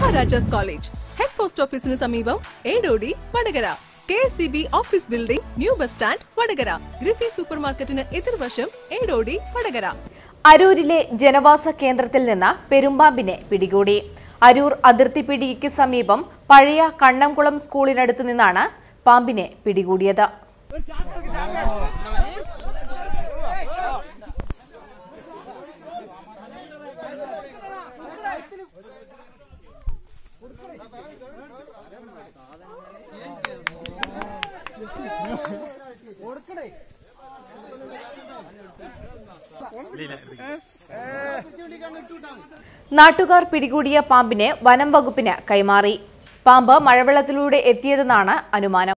Maharajas college head post ഓഫീസിന് സമീപം Edodi Vadakara K S C B office building new bus stand Vadakara Griffy super മാർക്കറ്റിന് എതിർവശം ഏടോടി വടകര അരൂരിലെ ജനവാസ കേന്ദ്രത്തിൽ നിന്ന് പെരുമ്പാമ്പിനെ പിടികൂടി അരൂർ അതിർത്തി പിടിക്ക് സമീപം പഴയ കണ്ണംകുളം സ്കൂളിനടുത്ത് നിന്നാണ് പാമ്പിനെ പിടികൂടിയത് നാട്ടുകാർ പിടികൂടിയ പാമ്പിനെ വനം വകുപ്പിന് കൈമാറി പാമ്പ് മഴവെള്ളത്തിലൂടെ എത്തിയതെന്നാണ് അനുമാനം